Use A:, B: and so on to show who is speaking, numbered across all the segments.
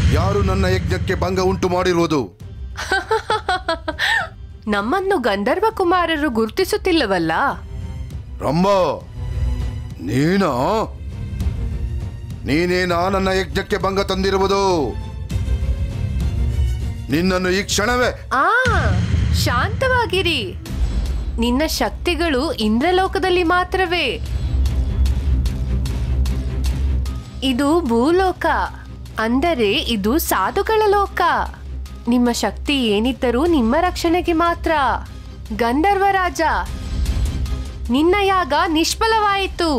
A: ಯಾರು ನನ್ನ ಯಜ್ಞಕ್ಕೆ ಭಂಗ ಉಂಟು ಮಾಡಿರುವುದು
B: ನಮ್ಮನ್ನು ಗಂಧರ್ವ ಕುಮಾರರು ಗುರುತಿಸುತ್ತಿಲ್ಲವಲ್ಲ
A: ರಂಭ ನೀನಾ ನೀನೇನಾ ನನ್ನ ಯಜ್ಞಕ್ಕೆ ಭಂಗ ತಂದಿರುವುದು ನಿನ್ನನ್ನು ಈ ಕ್ಷಣವೇ
B: ಆ ಶಾಂತವಾಗಿರಿ ನಿನ್ನ ಶಕ್ತಿಗಳು ಇಂದ್ರಲೋಕದಲ್ಲಿ ಮಾತ್ರವೇ ಇದು ಭೂಲೋಕ ಅಂದರೆ ಇದು ಸಾಧುಗಳ ಲೋಕ ನಿಮ್ಮ ಶಕ್ತಿ ಏನಿದ್ದರೂ ನಿಮ್ಮ ರಕ್ಷಣೆಗೆ ಮಾತ್ರ ಗಂಧರ್ವ ರಾಜ ನಿನ್ನ ಯಾಗ ನಿಷ್ಫಲವಾಯಿತು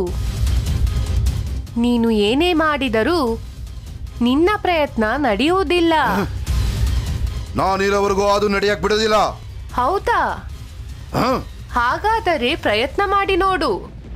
B: ನೀನು ಏನೇ ಮಾಡಿದರೂ ನಿನ್ನ ಪ್ರಯತ್ನ ನಡೆಯುವುದಿಲ್ಲ
A: ನಾನಿರೋವರೆಗೂ ಅದು ನಡೆಯಕ್ ಬಿಡೋದಿಲ್ಲ
B: ಹೌದಾ
A: ಹ?
B: ಹಾಗಾದರೆ ಪ್ರಯತ್ನ ಮಾಡಿ ನೋಡು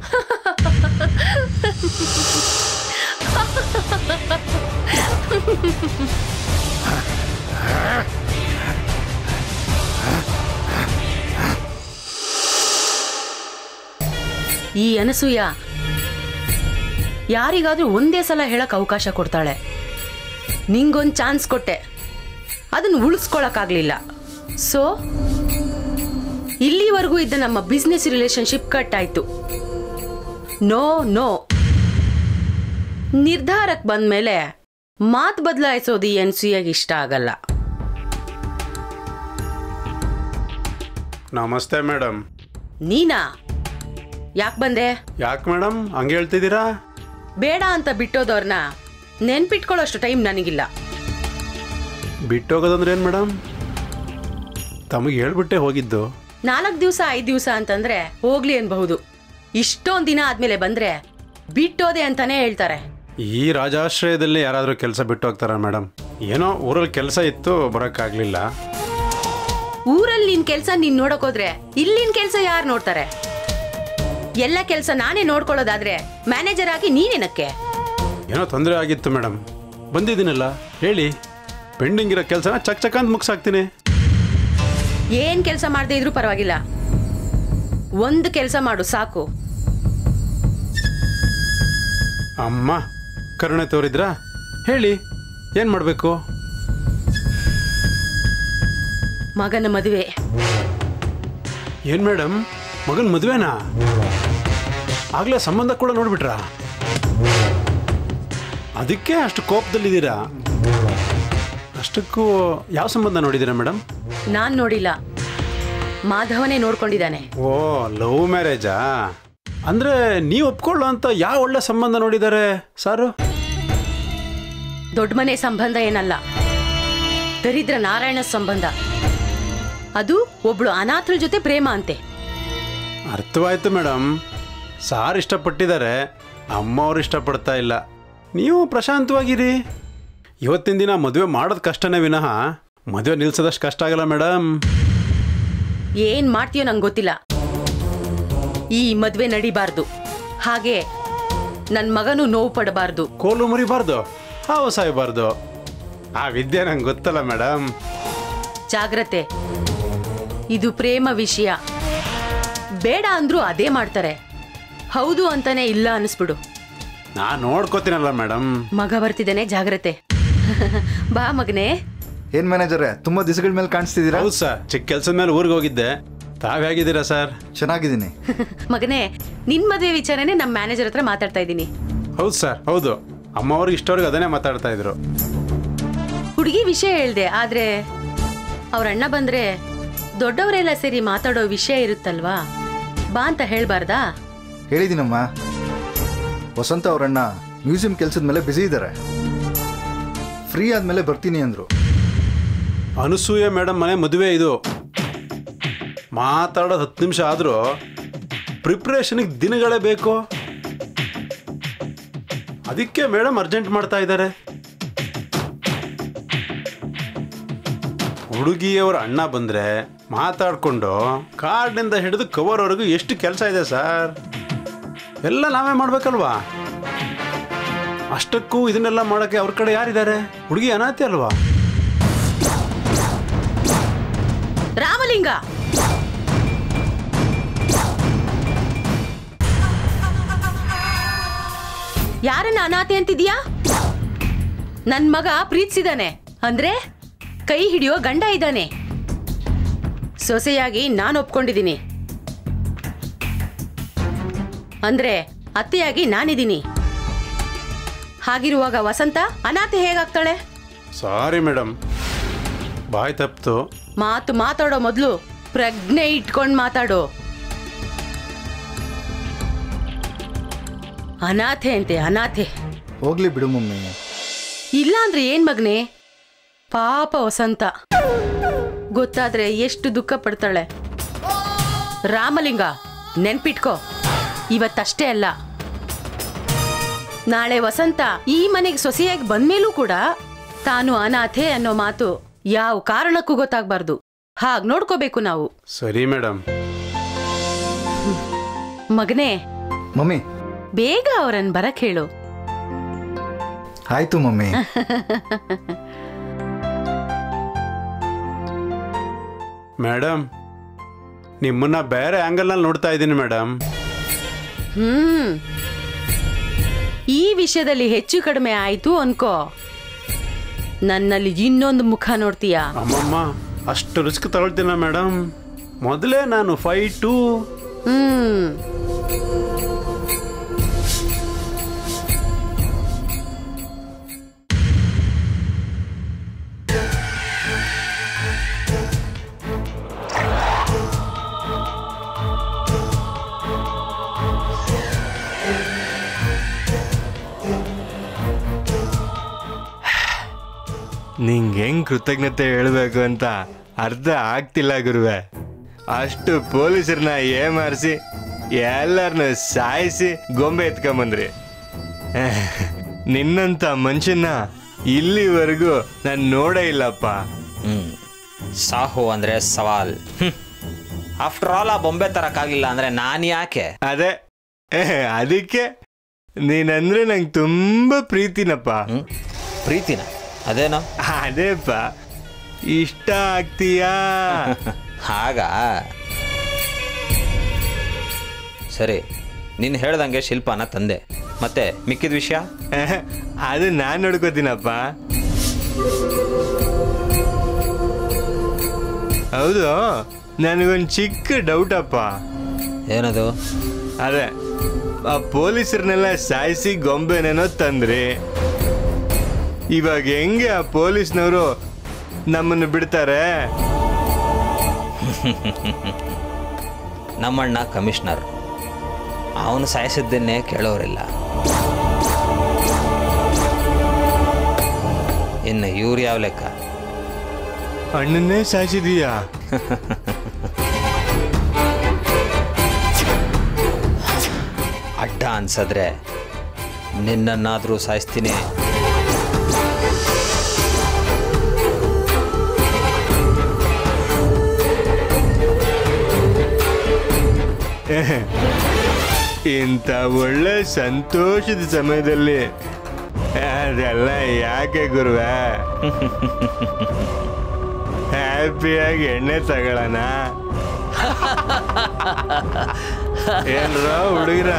C: ಈ ಅನಸೂಯ ಯಾರಿಗಾದ್ರೂ ಒಂದೇ ಸಲ ಹೇಳಕ್ ಅವಕಾಶ ಕೊಡ್ತಾಳೆ ನಿಂಗೊಂದು ಚಾನ್ಸ್ ಕೊಟ್ಟೆ ಅದನ್ನು ಉಳಿಸ್ಕೊಳಕ್ಕಾಗ್ಲಿಲ್ಲ ಸೊ ಇಲ್ಲಿವರೆಗೂ ಇದ್ದ ನಮ್ಮ ಬಿಸ್ನೆಸ್ ರಿಲೇಶನ್ಶಿಪ್ ಕಟ್ ಆಯ್ತು ನೋ ನೋ ನಿರ್ಧಾರಕ್ಕೆ ಬಂದ್ಮೇಲೆ ಮಾತು ಬದಲಾಯಿಸೋದು ಈ ಅನ್ಸೂಯಾಗ ಇಷ್ಟ ಆಗಲ್ಲ
D: ನಮಸ್ತೆ ಮೇಡಮ್
C: ನೀನಾ ಯಾಕೆ ಬಂದೆ
D: ಯಾಕೆ ಮೇಡಮ್ ಹಂಗೆ ಹೇಳ್ತಿದ್ದೀರಾ
C: ಬೇಡ ಅಂತ ಬಿಟ್ಟೋದವ್ರನ್ನ ನೆನ್ಪಿಟ್ಕೊಳ್ಳೋಷ್ಟು ಟೈಮ್ ನನಗಿಲ್ಲ
D: ಬಿಟ್ಟೋಗೋದಂದ್ರೆ ಏನು ಮೇಡಮ್ ತಮಗೆ ಹೇಳ್ಬಿಟ್ಟೆ ಹೋಗಿದ್ದು
C: ನಾಲ್ಕು ದಿವಸ ಐದು ದಿವಸ ಅಂತಂದ್ರೆ ಹೋಗ್ಲಿ ಅನ್ಬಹುದು ಇಷ್ಟೊಂದು ದಿನ ಆದ್ಮೇಲೆ ಬಂದ್ರೆ ಬಿಟ್ಟೋದೆ ಅಂತಾನೆ ಹೇಳ್ತಾರೆ
D: ಈ ರಾಜಾಶ್ರಯದಲ್ಲಿ ಯಾರಾದರೂ ಕೆಲಸ ಬಿಟ್ಟು ಹೋಗ್ತಾರಾ ಮೇಡಮ್ ಏನೋ ಊರಲ್ಲಿ ಕೆಲಸ ಇತ್ತು ಬರೋಕ್ಕಾಗಲಿಲ್ಲ
C: ಊರಲ್ಲಿ ನಿನ್ ಕೆಲ್ಸ ನೀನ್ ನೋಡಕ್ ಹೋದ್ರೆ ಇಲ್ಲಿನ ಕೆಲ್ಸ ಯಾರು ನೋಡ್ತಾರೆ ಎಲ್ಲ ಕೆಲ್ಸ ನಾನೇ ನೋಡ್ಕೊಳ್ಳೋದಾದ್ರೆ ಮ್ಯಾನೇಜರ್ ಆಗಿ ನೀನೇನಕ್ಕೆ
D: ಏನೋ ತೊಂದರೆ ಆಗಿತ್ತು ಮೇಡಮ್ ಬಂದಿದ್ದೀನಲ್ಲ ಹೇಳಿ ಪೆಂಡಿಂಗ್ ಇರೋ ಕೆಲಸನ ಚಕ್ ಚಕ್ ಅಂತ ಮುಗಿಸಾಕ್ತೀನಿ
C: ಏನ್ ಕೆಲ್ಸ ಮಾಡದೇ ಇದ್ರೂ ಪರವಾಗಿಲ್ಲ ಒಂದು ಕೆಲ್ಸ ಮಾಡು ಸಾಕು
D: ಅಮ್ಮ ಕರುಣೆ ತೋರಿದ್ರಾ ಹೇಳಿ ಏನು ಮಾಡಬೇಕು
C: ಮಗನ ಮದುವೆ
D: ಏನು ಮೇಡಮ್ ಮಗನ ಮದುವೆನಾ ಆಗಲೇ ಸಂಬಂಧ ಕೂಡ ನೋಡ್ಬಿಟ್ರಾ ಅದಕ್ಕೆ ಅಷ್ಟು ಕೋಪದಲ್ಲಿದ್ದೀರಾ ಅಷ್ಟಕ್ಕೂ ಯಾವ ಸಂಬಂಧ ನೋಡಿದ್ದೀರಾ ಮೇಡಮ್
C: ನಾನ್ ನೋಡಿಲ್ಲ ಮಾಧವನೇ ನೋಡ್ಕೊಂಡಿದ್ದಾನೆ
D: ಓ ಲವ್ ಮ್ಯಾರೇಜಾ ಅಂದ್ರೆ ನೀವು ಒಪ್ಕೊಳ್ಳೋ ಅಂತ ಯಾವ ಒಳ್ಳೆ ಸಂಬಂಧ ನೋಡಿದ್ದಾರೆ ಸಾರು
C: ದೊಡ್ಡ ಮನೆ ಸಂಬಂಧ ಏನಲ್ಲ ದರಿದ್ರ ನಾರಾಯಣ ಸಂಬಂಧ ಅದು ಒಬ್ಳು ಅನಾಥರ ಜೊತೆ ಪ್ರೇಮ ಅಂತೆ
D: ಅರ್ಥವಾಯ್ತು ಮೇಡಮ್ ಸಾರ್ ಇಷ್ಟಪಟ್ಟಿದ್ದಾರೆ ಅಮ್ಮ ಅವ್ರು ಇಷ್ಟಪಡ್ತಾ ಇಲ್ಲ ನೀವು ಪ್ರಶಾಂತವಾಗಿರಿ ಇವತ್ತಿನ ದಿನ ಮದುವೆ ಮಾಡೋದು ಕಷ್ಟನೇ ವಿನಃ ಮದುವೆ ನಿಲ್ಸೋದಷ್ಟು ಕಷ್ಟ ಆಗಲ್ಲ ಮೇಡಮ್
C: ಏನ್ ಮಾಡ್ತೀಯೋ ನಂಗೆ ಗೊತ್ತಿಲ್ಲ ಈ ಮದ್ವೆ ನಡಿಬಾರ್ದು ಹಾಗೆ ನನ್ನ ಮಗನು ನೋವು ಪಡಬಾರ್ದು
D: ಕೋಲು ಮುರಿಬಾರ್ದು ಹಾವು ಸಾಯಬಾರ್ದು ಆ ವಿದ್ಯೆ ನಂಗೆ ಗೊತ್ತಲ್ಲ ಮೇಡಮ್
C: ಜಾಗ್ರತೆ ಇದು ಪ್ರೇಮ ವಿಷಯ ಬೇಡ ಅಂದ್ರೂ ಅದೇ ಮಾಡ್ತಾರೆ ಹೌದು ಅಂತಾನೆ ಇಲ್ಲ ಅನಿಸ್ಬಿಡು
D: ನಾನು ನೋಡ್ಕೋತೀನಲ್ಲ ಮೇಡಮ್
C: ಮಗ ಬರ್ತಿದ್ದಾನೆ ಜಾಗ್ರತೆ ಬಾ ಮಗನೇ
E: ಏನ್ ಮ್ಯಾನೇಜರೇ ತುಂಬಾ ದಿವಸಗಳ ಮೇಲೆ ಕಾಣಿಸ್ತಿದ್ದೀರಾ
D: ಹೌದು ಸರ್ ಚಿಕ್ಕ ಕೆಲಸದ ಮೇಲೆ ಊರಿಗೆ ಹೋಗಿದ್ದೆ ತಾವ್ ಹೇಗಿದ್ದೀರಾ ಸರ್
E: ಚೆನ್ನಾಗಿದ್ದೀನಿ
C: ಮಗನೇ ನಿನ್ ಮದ್ವೆ ವಿಚಾರನೇ ನಮ್ಮ ಮ್ಯಾನೇಜರ್ ಹತ್ರ ಮಾತಾಡ್ತಾ ಇದ್ದೀನಿ
D: ಹೌದು ಸರ್ ಹೌದು ಅಮ್ಮ ಅವ್ರಿಗೆ ಇಷ್ಟವ್ರಿಗೆ ಅದನ್ನೇ ಮಾತಾಡ್ತಾ ಇದ್ರು
C: ಹುಡುಗಿ ವಿಷಯ ಹೇಳ್ದೆ ಆದ್ರೆ ಅವ್ರ ಅಣ್ಣ ಬಂದ್ರೆ ದೊಡ್ಡವರೆಲ್ಲ ಸೇರಿ ಮಾತಾಡೋ ವಿಷಯ ಇರುತ್ತಲ್ವಾ ಬಾ ಅಂತ ಹೇಳ್ಬಾರ್ದಾ
E: ಹೇಳಿದ್ದೀನಮ್ಮ ವಸಂತ ಅವರಣ್ಣ ಮ್ಯೂಸಿಯಂ ಕೆಲಸದ ಮೇಲೆ ಬ್ಯುಸಿ ಇದ್ದಾರೆ ಫ್ರೀ ಆದ್ಮೇಲೆ ಬರ್ತೀನಿ ಅಂದ್ರು
D: ಅನಸೂಯ ಮೇಡಮ್ ಮನೆ ಮದುವೆ ಇದು ಮಾತಾಡೋದು ಹತ್ತು ನಿಮಿಷ ಆದರೂ ಪ್ರಿಪ್ರೇಷನ್ಗೆ ದಿನಗಳೇ ಬೇಕು ಅದಕ್ಕೆ ಮೇಡಮ್ ಅರ್ಜೆಂಟ್ ಮಾಡ್ತಾ ಇದ್ದಾರೆ ಹುಡುಗಿಯವರ ಅಣ್ಣ ಬಂದ್ರೆ ಮಾತಾಡ್ಕೊಂಡು ಕಾರ್ಡ್ನಿಂದ ಹಿಡಿದು ಕವರ್ವರೆಗೂ ಎಷ್ಟು ಕೆಲಸ ಇದೆ ಸರ್ ಎಲ್ಲ ನಾವೇ ಮಾಡ್ಬೇಕಲ್ವಾ ಅಷ್ಟಕ್ಕೂ ಇದನ್ನೆಲ್ಲ ಮಾಡೋಕ್ಕೆ ಅವ್ರ ಕಡೆ ಯಾರಿದ್ದಾರೆ ಹುಡುಗಿ ಅನಾಥೆ ಅಲ್ವಾ
C: ರಾಮಲಿಂಗ ಯಾರನ್ನ ಅನಾಥೆ ಅಂತಿದ್ಯಾ ನನ್ ಮಗ ಪ್ರೀತಿಸಿದಾನೆ ಅಂದ್ರೆ ಕೈ ಹಿಡಿಯೋ ಗಂಡ ಇದ್ದಾನೆ ಸೊಸೆಯಾಗಿ ನಾನು ಒಪ್ಕೊಂಡಿದ್ದೀನಿ ಅಂದ್ರೆ ಅತ್ತೆಯಾಗಿ ನಾನಿದ್ದೀನಿ ಹಾಗಿರುವಾಗ ವಸಂತ ಅನಾಥೆ ಹೇಗಾಗ್ತಾಳೆ
D: ಸಾರಿ ಮೇಡಮ್ ಬಾಯ್ ತಪ್ಪಿತು
C: ಮಾತು ಮಾತಾಡೋ ಮೊದಲು ಪ್ರಜ್ಞೆ ಇಟ್ಕೊಂಡು ಮಾತಾಡು ಅನಾಥೆ ಅಂತೆ ಅನಾಥೆ
E: ಹೋಗ್ಲಿ ಬಿಡು ಮಮ್ಮಿ
C: ಇಲ್ಲ ಅಂದ್ರೆ ಏನ್ ಮಗ್ನೆ ಪಾಪ ವಸಂತ ಗೊತ್ತಾದ್ರೆ ಎಷ್ಟು ದುಃಖ ಪಡ್ತಾಳೆ ರಾಮಲಿಂಗ ನೆನ್ಪಿಟ್ಕೋ ಇವತ್ತಷ್ಟೇ ಅಲ್ಲ ನಾಳೆ ವಸಂತ ಈ ಮನೆಗೆ ಸೊಸೆಯಾಗಿ ಬಂದ್ಮೇಲೂ ಕೂಡ ತಾನು ಅನಾಥೆ ಅನ್ನೋ ಮಾತು ಯಾವ ಕಾರಣಕ್ಕೂ ಗೊತ್ತಾಗ್ಬಾರ್ದು ಹಾಗ್ ನೋಡ್ಕೋಬೇಕು ನಾವು
D: ಸರಿ ಮೇಡಮ್
C: ಮಗನೇ
E: ಮಮ್ಮಿ
C: ಬೇಗ ಅವರನ್ನ ಬರಕ್ ಹೇಳು
E: ಆಯ್ತು ಮಮ್ಮಿ
D: ಮೇಡಮ್ ನಿಮ್ಮನ್ನ ಬೇರೆ ಆ್ಯಂಗಲ್ನಲ್ಲಿ ನೋಡ್ತಾ ಇದ್ದೀನಿ ಮೇಡಮ್
C: ಹ್ಮ್ ಈ ವಿಷಯದಲ್ಲಿ ಹೆಚ್ಚು ಕಡಿಮೆ ಆಯ್ತು ಅನ್ಕೋ ನನ್ನಲ್ಲಿ ಇನ್ನೊಂದು ಮುಖ ನೋಡ್ತೀಯಾ
D: ಅಮ್ಮಮ್ಮ ಅಷ್ಟು ರಿಸ್ಕ್ ತಗೊಳ್ತೀನ ಮೇಡಮ್ ಮೊದಲೇ ನಾನು ಫೈಟು
C: ಹ್ಮ್
F: ನಿಂಗೆ ಹೆಂಗ್ ಕೃತಜ್ಞತೆ ಹೇಳ್ಬೇಕು ಅಂತ ಅರ್ಥ ಆಗ್ತಿಲ್ಲ ಗುರುವೆ ಅಷ್ಟು ಪೊಲೀಸರನ್ನ ಏಮಾರಿಸಿ ಎಲ್ಲರನ್ನ ಸಾಯಿಸಿ ಗೊಂಬೆ ಎತ್ಕೊಂಬಂದ್ರಿ ನಿನ್ನಂತ ಮನುಷ್ಯನ ಇಲ್ಲಿವರೆಗೂ ನಾನು ನೋಡೇ ಇಲ್ಲಪ್ಪ
G: ಹ್ಮ್ ಸಾಹು ಅಂದ್ರೆ ಸವಾಲ್ ಆಫ್ಟರ್ ಆಲ್ ಆ ಬೊಂಬೆ ತರಕ್ಕಾಗಿಲ್ಲ ಅಂದ್ರೆ ನಾನು ಯಾಕೆ
F: ಅದೇ ಅದಕ್ಕೆ ನೀನಂದ್ರೆ ನಂಗೆ ತುಂಬ ಪ್ರೀತಿನಪ್ಪ
G: ಹ್ಮ್ ಪ್ರೀತಿನ ಅದೇನೋ
F: ಅದೇಪ್ಪ ಇಷ್ಟ ಆಗ್ತೀಯಾ
G: ಹಾಗ ಸರಿ ನೀನು ಹೇಳ್ದಂಗೆ ಶಿಲ್ಪನ ತಂದೆ ಮತ್ತೆ ಮಿಕ್ಕಿದ ವಿಷಯ
F: ಅದು ನಾನು ನೋಡ್ಕೋತೀನಪ್ಪ ಹೌದು ನನಗೊಂದು ಚಿಕ್ಕ ಡೌಟ್ ಅಪ್ಪ
G: ಏನದು
F: ಅದೇ ಆ ಪೊಲೀಸರನ್ನೆಲ್ಲ ಸಾಯಿಸಿ ಗೊಂಬೆನೇನೋ ತಂದ್ರಿ ಇವಾಗ ಹೆಂಗೆ ಆ ಪೊಲೀಸ್ನವರು ನಮ್ಮನ್ನು ಬಿಡ್ತಾರೆ
G: ನಮ್ಮಣ್ಣ ಕಮಿಷನರ್ ಅವನು ಸಾಯಿಸಿದ್ದನ್ನೇ ಕೇಳೋರಿಲ್ಲ ಇನ್ನು ಇವ್ರು ಯಾವ ಲೆಕ್ಕ
F: ಅಣ್ಣನ್ನೇ ಸಾಯಿಸಿದೀಯಾ
G: ಅಡ್ಡ ಅನ್ಸದ್ರೆ ನಿನ್ನನ್ನಾದರೂ ಸಾಯಿಸ್ತೀನಿ
F: ಇಂಥ ಒಳ್ಳೆ ಸಂತೋಷದ ಸಮಯದಲ್ಲಿ ಅದೆಲ್ಲ ಯಾಕೆ ಗುರುವೆ ಹ್ಯಾಪಿಯಾಗಿ ಎಣ್ಣೆ ತಗೊಳ್ಳೋಣ ಏನ್ರ ಹುಡುಗ್ರ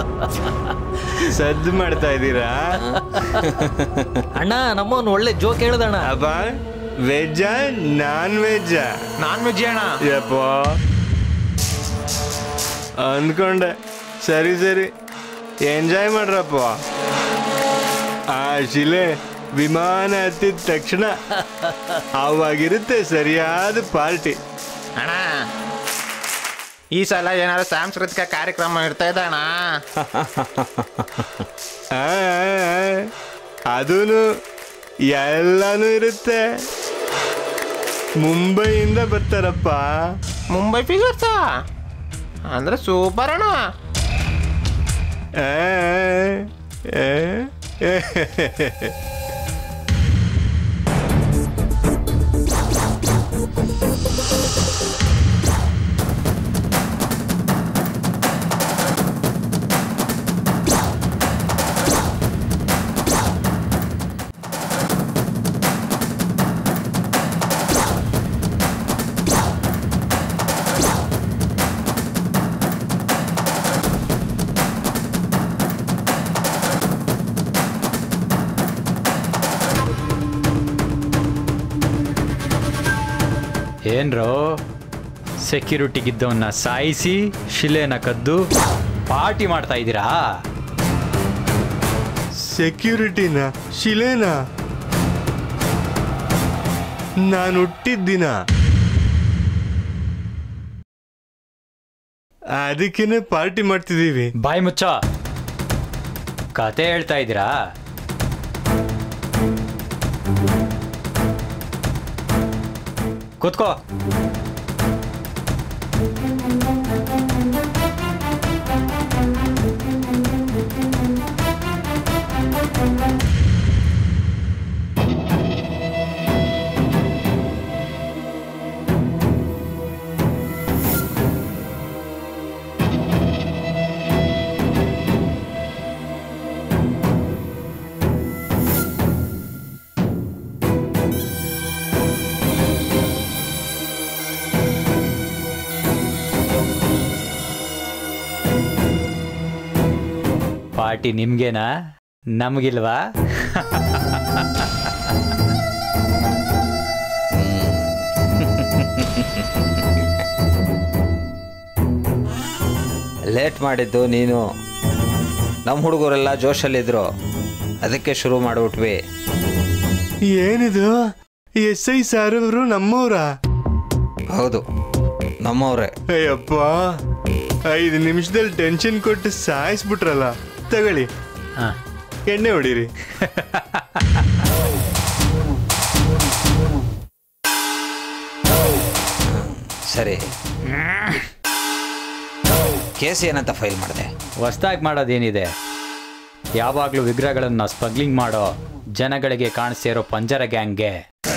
F: ಸದ್ದು ಮಾಡ್ತಾ ಇದ್ದೀರಾ
H: ಅಣ್ಣ ನಮ್ಮವನ್ ಒಳ್ಳೆ ಜೋಕ್ ಹೇಳ್ದಣ್ಣ
F: ಅಪ್ಪ ವೆಜ್ಜಾ ನಾನ್ ವೆಜ್ಜಾ
H: ನಾನ್ ವೆಜ್ ಅಣ್ಣ
F: ಯಪ್ಪ ಅಂದ್ಕೊಂಡೆ ಸರಿ ಸರಿ ಎಂಜಾಯ್ ಮಾಡ್ರಪ್ಪ ಆ ಶಿಲೆ ವಿಮಾನ ಹತ್ತಿದ ತಕ್ಷಣ ಅವಾಗಿರುತ್ತೆ ಸರಿಯಾದ ಪಾರ್ಟಿ
H: ಅಣ್ಣ ಈ ಸಲ ಏನಾದ್ರು ಸಾಂಸ್ಕೃತಿಕ ಕಾರ್ಯಕ್ರಮ ಇರ್ತಾ ಇದೆ ಅಣ್ಣ
F: ಅದೂ ಎಲ್ಲಾನು ಇರುತ್ತೆ ಮುಂಬೈಯಿಂದ ಬರ್ತಾರಪ್ಪ
H: ಮುಂಬೈ ಫಿಗರ್ಸ ಅಂದ್ರೆ ಸೂಪರ್ ಅಣ್ಣ
F: ಆ, ಆ, ಆ.
I: ಏನ್ರೋ ಸೆಕ್ಯೂರಿಟಿಗಿದ್ದವನ್ನ ಸಾಯಿಸಿ ಶಿಲೆನ ಕದ್ದು ಪಾರ್ಟಿ ಮಾಡ್ತಾ ಇದ್ದೀರಾ
F: ಸೆಕ್ಯೂರಿಟಿನ ಶಿಲೇನ ನಾನು ಹುಟ್ಟಿದ್ದಿನ ಅದಕ್ಕೇನೆ ಪಾರ್ಟಿ ಮಾಡ್ತಿದ್ದೀವಿ
I: ಬಾಯ್ ಮುಚ್ಚ ಕತೆ ಹೇಳ್ತಾ ಇದ್ದೀರಾ ಕೂತ್ಕೋ ಪಾರ್ಟಿ ನಿಮ್ಗೇನಾ ನಮಗಿಲ್ವಾ
G: ಲೇಟ್ ಮಾಡಿದ್ದು ನೀನು ನಮ್ಮ ಹುಡುಗರೆಲ್ಲ ಜೋಶಲ್ಲಿದ್ರು ಅದಕ್ಕೆ ಶುರು ಮಾಡಿಬಿಟ್ವಿ
F: ಏನಿದು ಎಸ್ ಐ ಸಾರ್ ಅವರು ನಮ್ಮವ್ರ
G: ಹೌದು ನಮ್ಮವ್ರೆ
F: ಅಯ್ಯಪ್ಪ ಐದು ನಿಮಿಷದಲ್ಲಿ ಟೆನ್ಷನ್ ಕೊಟ್ಟು ಸಾಯಿಸ್ಬಿಟ್ರಲ್ಲ ತಗೊಳ್ಳಿ
I: ಹಾ
F: ಎಣ್ಣೆ ಹೊಡೀರಿ
G: ಸರಿ ಕೇಸ್ ಏನಂತ ಫೈಲ್ ಮಾಡಿದೆ
I: ಹೊಸ್ದಾಗಿ ಮಾಡೋದೇನಿದೆ ಯಾವಾಗಲೂ ವಿಗ್ರಹಗಳನ್ನು ಸ್ಮಗ್ಲಿಂಗ್ ಮಾಡೋ ಜನಗಳಿಗೆ ಕಾಣಿಸ್ತಿರೋ ಪಂಜರ ಗ್ಯಾಂಗ್ಗೆ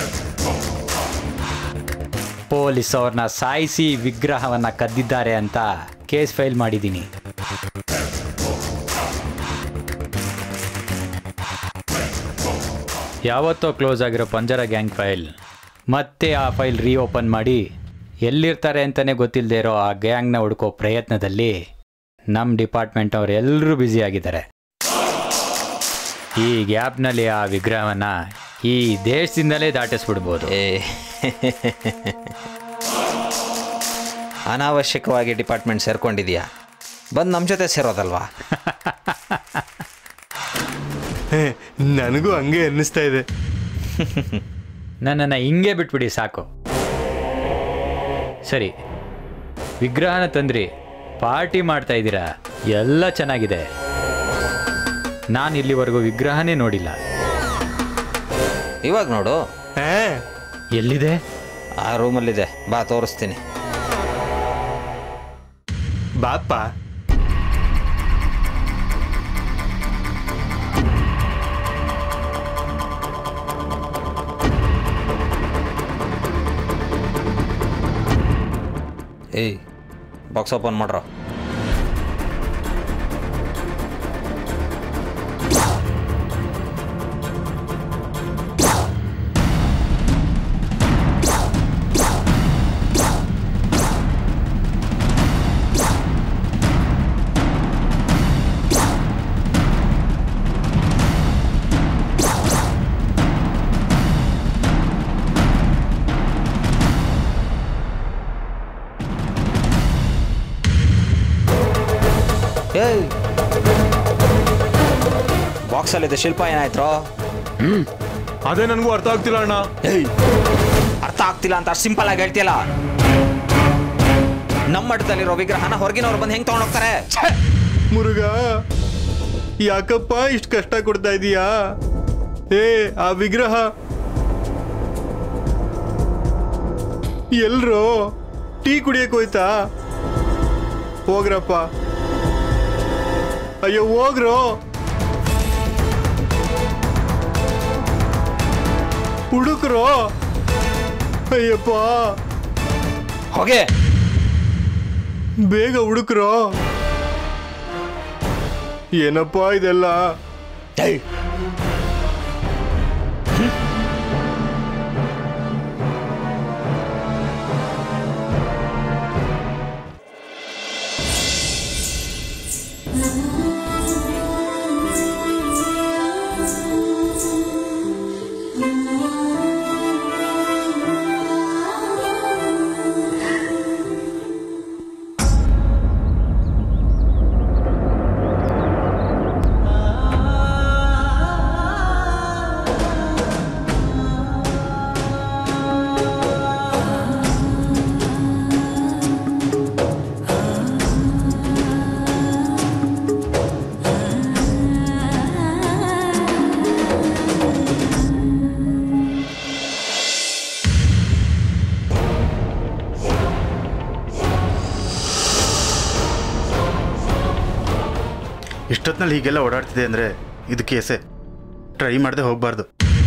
I: ಪೊಲೀಸ್ ಅವ್ರನ್ನ ಸಾಯಿಸಿ ವಿಗ್ರಹವನ್ನ ಕದ್ದಿದ್ದಾರೆ ಅಂತ ಕೇಸ್ ಫೈಲ್ ಮಾಡಿದ್ದೀನಿ ಯಾವತ್ತೋ ಕ್ಲೋಸ್ ಆಗಿರೋ ಪಂಜರ ಗ್ಯಾಂಗ್ ಫೈಲ್ ಮತ್ತೆ ಆ ಫೈಲ್ ರೀಓಪನ್ ಮಾಡಿ ಎಲ್ಲಿರ್ತಾರೆ ಅಂತಲೇ ಗೊತ್ತಿಲ್ಲದೆ ಇರೋ ಆ ಗ್ಯಾಂಗ್ನ ಹುಡ್ಕೋ ಪ್ರಯತ್ನದಲ್ಲಿ ನಮ್ಮ ಡಿಪಾರ್ಟ್ಮೆಂಟ್ ಅವ್ರು ಎಲ್ಲರೂ ಬ್ಯುಸಿ ಆಗಿದ್ದಾರೆ ಈ ಗ್ಯಾಪ್ನಲ್ಲಿ ಆ ವಿಗ್ರಹವನ್ನ ಈ ದೇಶದಿಂದಲೇ ದಾಟಿಸ್ಬಿಡ್ಬೋದು
G: ಏ ಅನಾವಶ್ಯಕವಾಗಿ ಡಿಪಾರ್ಟ್ಮೆಂಟ್ ಸೇರ್ಕೊಂಡಿದ್ಯಾ ಬಂದು ನಮ್ಮ ಜೊತೆ ಸೇರೋದಲ್ವಾ
F: ಹೇ, ನನಗೂ ಹಂಗೆ ಅನ್ನಿಸ್ತಾ ಇದೆ
I: ನನ್ನನ್ನು ಹಿಂಗೆ ಬಿಟ್ಬಿಡಿ ಸಾಕು ಸರಿ ವಿಗ್ರಹನ ತಂದ್ರಿ ಪಾರ್ಟಿ ಮಾಡ್ತಾ ಇದ್ದೀರಾ ಎಲ್ಲ ಚೆನ್ನಾಗಿದೆ ನಾನು ಇಲ್ಲಿವರೆಗೂ ವಿಗ್ರಹನೇ ನೋಡಿಲ್ಲ
G: ಇವಾಗ ನೋಡು
F: ಹೇ
I: ಎಲ್ಲಿದೆ
G: ಆ ರೂಮಲ್ಲಿದೆ ಬಾ ತೋರಿಸ್ತೀನಿ
F: ಬಾಪ್ಪ
G: ಏಯ್ ಬಾಕ್ಸ್ ಓಪನ್ ಮಾಡ್ರೋ ಏಯ್ ಬಾಕ್ಸಲ್ಲಿದೆ ಶಿಲ್ಪ ಏನಾಯ್ತು
F: ಅದೇ ನನಗೂ ಅರ್ಥ ಆಗ್ತಿಲ್ಲ ಅಣ್ಣ
G: ಏಯ್ ಅರ್ಥ ಆಗ್ತಿಲ್ಲ ಅಂತ ಸಿಂಪಲ್ ಆಗಿ ಹೇಳ್ತಿಯಲ್ಲ ನಮ್ಮ ಮಠದಲ್ಲಿರೋ ವಿಗ್ರಹನ ಹೊರಗಿನವ್ರು ಬಂದು ಹೆಂಗ್ ತಗೊಂಡೋಗ್ತಾರೆ
F: ಮುರುಗ ಯಾಕಪ್ಪ ಇಷ್ಟು ಕಷ್ಟ ಕೊಡ್ತಾ ಇದೀಯಾ ಏ ಆ ವಿಗ್ರಹ ಎಲ್ರೋ ಟೀ ಕುಡಿಯಕ್ ಹೋಯ್ತಾ ಹೋಗ್ರಪ್ಪ ಅಯ್ಯೋ ಹೋಗ್ರೋ ಹುಡುಕ್ರೋ ಅಯ್ಯಪ್ಪ
G: ಹೋಗೆ
F: ಬೇಗ ಹುಡುಕ್ರೋ ಏನಪ್ಪ ಇದೆಲ್ಲ
G: ಏಯ್
J: ಆ ಇಷ್ಟೊತ್ತಿನಲ್ಲಿ ಹೀಗೆಲ್ಲ ಓಡಾಡ್ತಿದೆ ಅಂದರೆ ಇದು ಕೇಸೆ ಟ್ರೈ ಮಾಡದೆ ಹೋಗಬಾರ್ದು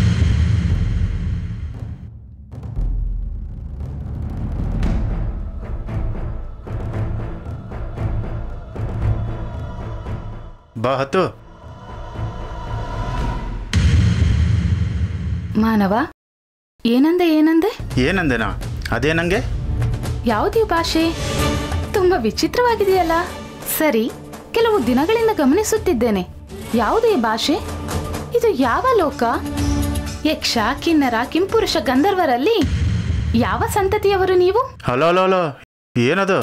J: ಬಾ ಹತ್ತು
K: ಮಾನವ ಏನಂದೆ ಏನಂದೆ
J: ಏನಂದೆನಾ ಅದೇ ನಂಗೆ
K: ಯಾವುದೇ ಭಾಷೆ ತುಂಬಾ ವಿಚಿತ್ರವಾಗಿದೆಯಲ್ಲ ಸರಿ ಕೆಲವು ದಿನಗಳಿಂದ ಗಮನಿಸುತ್ತಿದ್ದೇನೆ ಯಾವುದೇ ಭಾಷೆ ಇದು ಯಾವ ಲೋಕ ಯಕ್ಷ ಕಿನ್ನರ ಕಿಂಪುರುಷ ಗಂಧರ್ವರಲ್ಲಿ ಯಾವ ಸಂತತಿಯವರು ನೀವು
J: ಹಲೋ ಹಲೋ ಹಲೋ ಏನದು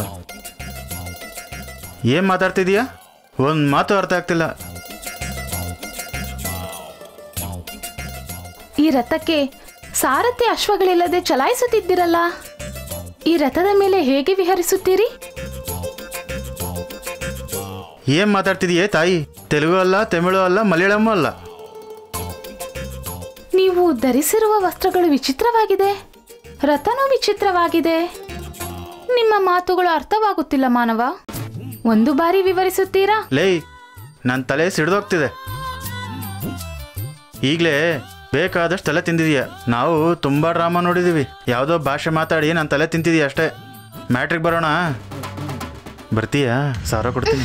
J: ಏನು ಮಾತಾಡ್ತಿದೀಯಾ ಒಂದು ಮಾತು ಅರ್ಥ ಆಗ್ತಿಲ್ಲ
K: ಈ ರಥಕ್ಕೆ ಸಾರಥಿ ಅಶ್ವಗಳಿಲ್ಲದೆ ಚಲಾಯಿಸುತ್ತಿದ್ದಿರಲ್ಲ ಈ ರಥದ ಮೇಲೆ ಹೇಗೆ ವಿಹರಿಸುತ್ತೀರಿ
J: ಏನು ಮಾತಾಡ್ತಿದೀಯೇ ತಾಯಿ ತೆಲುಗು ಅಲ್ಲ ತಮಿಳು ಅಲ್ಲ ಮಲಯಾಳಮೂ ಅಲ್ಲ
K: ನೀವು ಧರಿಸಿರುವ ವಸ್ತ್ರಗಳು ವಿಚಿತ್ರವಾಗಿದೆ ರಥನೂ ವಿಚಿತ್ರವಾಗಿದೆ ನಿಮ್ಮ ಮಾತುಗಳು ಅರ್ಥವಾಗುತ್ತಿಲ್ಲ ಮಾನವ ಒಂದು ಬಾರಿ ವಿವರಿಸುತ್ತೀರಾ
J: ಲೇ ನನ್ನ ತಲೆ ಸಿಡ್ದೋಗ್ತಿದೆ ಈಗಲೇ ಬೇಕಾದಷ್ಟು ತಲೆ ತಿಂದಿದೀಯ ನಾವು ತುಂಬ ಡ್ರಾಮಾ ನೋಡಿದ್ದೀವಿ ಯಾವುದೋ ಭಾಷೆ ಮಾತಾಡಿ ನನ್ನ ತಲೆ ತಿಂತಿದೀಯ ಅಷ್ಟೇ ಮ್ಯಾಟ್ರಿಗೆ ಬರೋಣ ಬರ್ತೀಯಾ ಸಾವಿರ ಕೊಡ್ತೀನಿ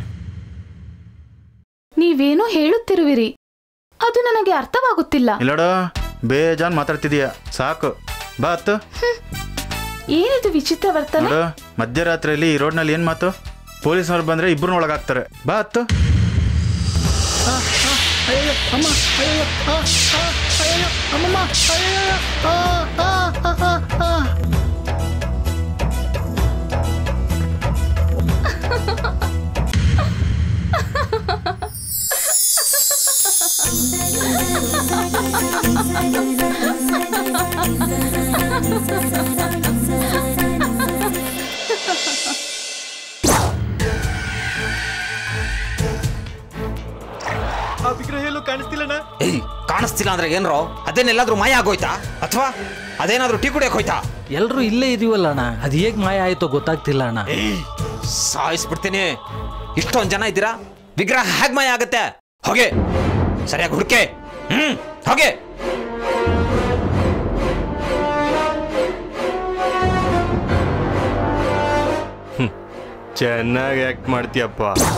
K: ನೀವೇನೋ ಹೇಳುತ್ತಿರುವಿರಿ ಅದು ನನಗೆ ಅರ್ಥವಾಗುತ್ತಿಲ್ಲ
J: ಇಲ್ಲೋಡು ಬೇಜಾನ್ ಮಾತಾಡ್ತಿದೀಯ ಸಾಕು ಬಾ ಹತ್ತು
K: ಏನಿದು ವಿಚಿತ್ರ ವರ್ತನೆ
J: ನೋಡು ಮಧ್ಯರಾತ್ರಿಯಲ್ಲಿ ಈ ರೋಡ್ನಲ್ಲಿ ಏನು ಮಾತು ಪೊಲೀಸ್ನವ್ರು ಬಂದರೆ ಇಬ್ಬರನ್ನ ಒಳಗಾಕ್ತಾರೆ ಬಾ ಹತ್ತು
F: ಆ ವಿಗ್ರಹ ಎಲ್ಲೂ ಕಾಣಿಸ್ತಿಲ್ಲಣ್ಣ
G: ಏಯ್ ಕಾಣಿಸ್ತಿಲ್ಲ ಅಂದ್ರೆ ಏನ್ರೋ ಅದೇನೆಲ್ಲಾದ್ರೂ ಮಾಯ ಆಗೋಯ್ತಾ ಅಥವಾ ಅದೇನಾದ್ರೂ ಟೀ ಕುಡಿಯಕ್ ಹೋಯ್ತಾ
L: ಎಲ್ರೂ ಇಲ್ಲೇ ಇದೀವಲ್ಲ ಅಣ್ಣ ಅದು ಹೇಗ್ ಮಾಯ ಆಯ್ತೋ ಗೊತ್ತಾಗ್ತಿಲ್ಲ ಅಣ್ಣ
G: ಸಾಯಿಸ್ಬಿಡ್ತೀನಿ ಇಷ್ಟೊಂದ್ ಜನ ಇದ್ದೀರಾ ವಿಗ್ರಹ ಹೇಗ್ ಮಾಯ ಆಗತ್ತೆ ಹೋಗೆ ಸರಿಯಾಗಿ ಹುಡುಕೆ ಹ್ಮ್ ಹೋಗೆ
F: ಚೆನ್ನಾಗಿ ಆಕ್ಟ್ ಮಾಡ್ತೀಯಪ್ಪ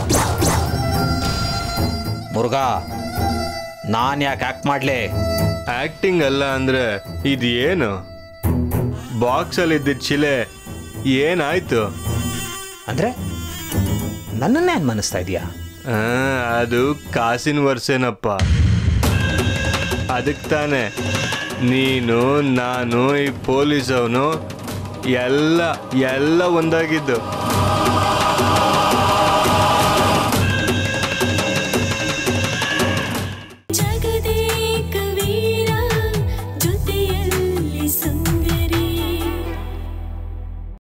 G: ಮುರುಘಾ ನಾನ್ ಯಾಕೆ ಆಕ್ಟ್ ಮಾಡ್ಲಿ
F: ಆಕ್ಟಿಂಗ್ ಅಲ್ಲ ಅಂದ್ರೆ ಇದು ಏನು ಬಾಕ್ಸ್ ಅಲ್ಲಿ ಇದ್ದಿದ್ದ ಶಿಲೆ ಏನಾಯ್ತು
G: ಅಂದ್ರೆ ನನ್ನನ್ನೇ ಅನ್ಮನಿಸ್ತಾ ಇದೀಯಾ
F: ಆ, ಅದು ಕಾಸಿನ ವರ್ಷನಪ್ಪ ಅದಕ್ಕೆ ತಾನೆ ನೀನು ನಾನು ಈ ಪೊಲೀಸ್ ಅವನು ಎಲ್ಲ ಎಲ್ಲ ಒಂದಾಗಿದ್ದು